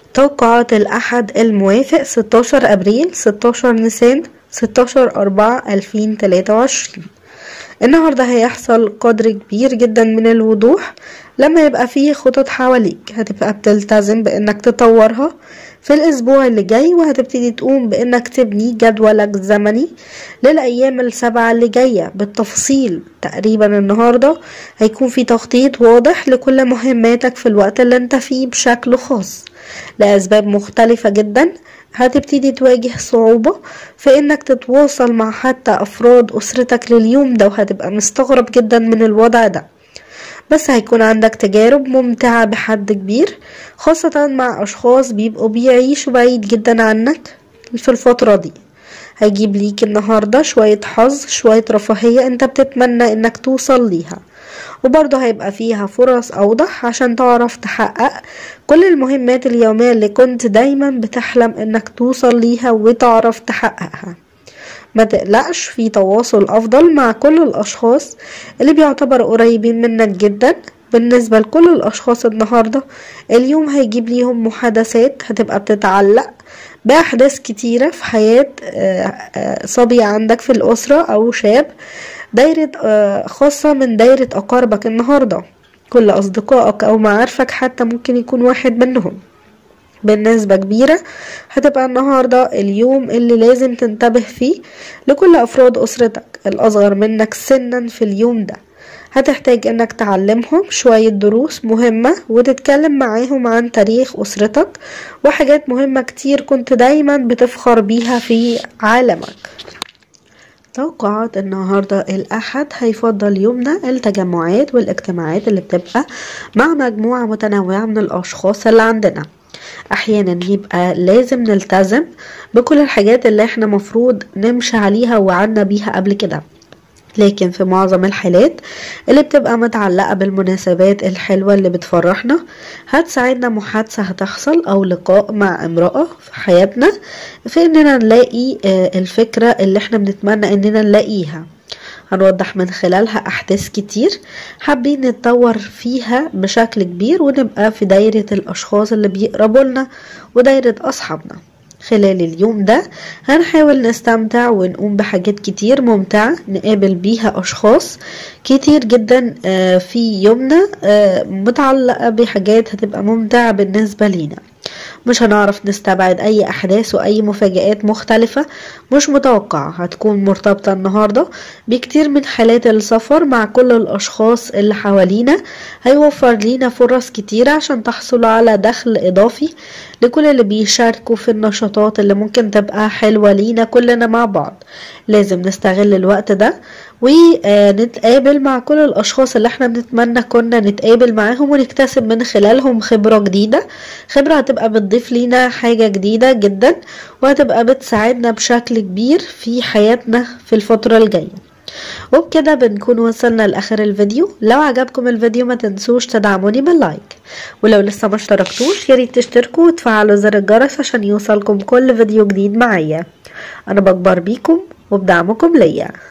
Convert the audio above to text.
توقعات الأحد الموافق 16 أبريل 16 نيسان 16 أربعة 2023 النهاردة هيحصل قدر كبير جدا من الوضوح لما يبقى فيه خطط حواليك هتبقى بتلتزم بانك تطورها في الاسبوع اللي جاي وهتبتدي تقوم بانك تبني جدولك الزمني للايام السبعة اللي جاية بالتفصيل تقريبا النهاردة هيكون في تخطيط واضح لكل مهماتك في الوقت اللي انت فيه بشكل خاص لأسباب مختلفة جدا هتبتدي تواجه صعوبة في انك تتواصل مع حتى افراد اسرتك لليوم ده وهتبقى مستغرب جدا من الوضع ده بس هيكون عندك تجارب ممتعة بحد كبير خاصة مع أشخاص بيبقوا بيعيشوا بعيد جدا عنك في الفترة دي هيجيب ليك النهاردة شوية حظ شوية رفاهية انت بتتمنى انك توصل ليها وبرضه هيبقى فيها فرص أوضح عشان تعرف تحقق كل المهمات اليومية اللي كنت دايما بتحلم انك توصل ليها وتعرف تحققها ما تقلقش في تواصل افضل مع كل الاشخاص اللي بيعتبروا قريبين منك جدا بالنسبة لكل الاشخاص النهاردة اليوم هيجيب ليهم محادثات هتبقى بتتعلق بأحداث كتيرة في حياة صبي عندك في الأسرة أو شاب دايرة خاصة من دايرة أقاربك النهاردة كل أصدقائك أو معارفك حتى ممكن يكون واحد منهم بنسبة كبيرة هتبقى النهاردة اليوم اللي لازم تنتبه فيه لكل أفراد أسرتك الأصغر منك سنا في اليوم ده هتحتاج انك تعلمهم شوية دروس مهمة وتتكلم معاهم عن تاريخ أسرتك وحاجات مهمة كتير كنت دايما بتفخر بيها في عالمك توقعات النهاردة الأحد هيفضل يومنا التجمعات والاجتماعات اللي بتبقى مع مجموعة متنوعة من الأشخاص اللي عندنا احيانا يبقى لازم نلتزم بكل الحاجات اللي احنا مفروض نمشي عليها وعنا بيها قبل كده لكن في معظم الحالات اللي بتبقى متعلقة بالمناسبات الحلوة اللي بتفرحنا هتساعدنا محادثة هتحصل أو لقاء مع امرأة في حياتنا في إننا نلاقي الفكرة اللي احنا بنتمنى إننا نلاقيها هنوضح من خلالها أحداث كتير حابين نتطور فيها بشكل كبير ونبقى في دايرة الأشخاص اللي بيقربوا لنا ودايرة أصحابنا خلال اليوم ده هنحاول نستمتع ونقوم بحاجات كتير ممتعة نقابل بيها أشخاص كتير جدا في يومنا متعلقة بحاجات هتبقى ممتعة بالنسبة لينا مش هنعرف نستبعد اي احداث واي مفاجآت مختلفة مش متوقعة هتكون مرتبطة النهاردة بكتير من حالات السفر مع كل الاشخاص اللي حوالينا هيوفر لينا فرص كتيرة عشان تحصل على دخل اضافي لكل اللي بيشاركوا في النشاطات اللي ممكن تبقى حلوة لينا كلنا مع بعض لازم نستغل الوقت ده ونتقابل مع كل الاشخاص اللي احنا بنتمنى كنا نتقابل معاهم ونكتسب من خلالهم خبرة جديدة خبرة هتبقى بتضيف لينا حاجة جديدة جدا وهتبقى بتساعدنا بشكل كبير في حياتنا في الفترة الجاية وبكده بنكون وصلنا لاخر الفيديو لو عجبكم الفيديو ما تنسوش تدعموني باللايك ولو لسه ما اشتركتوش ياريت تشتركوا وتفعلوا زر الجرس عشان يوصلكم كل فيديو جديد معايا انا بكبر بيكم وبدعمكم ليا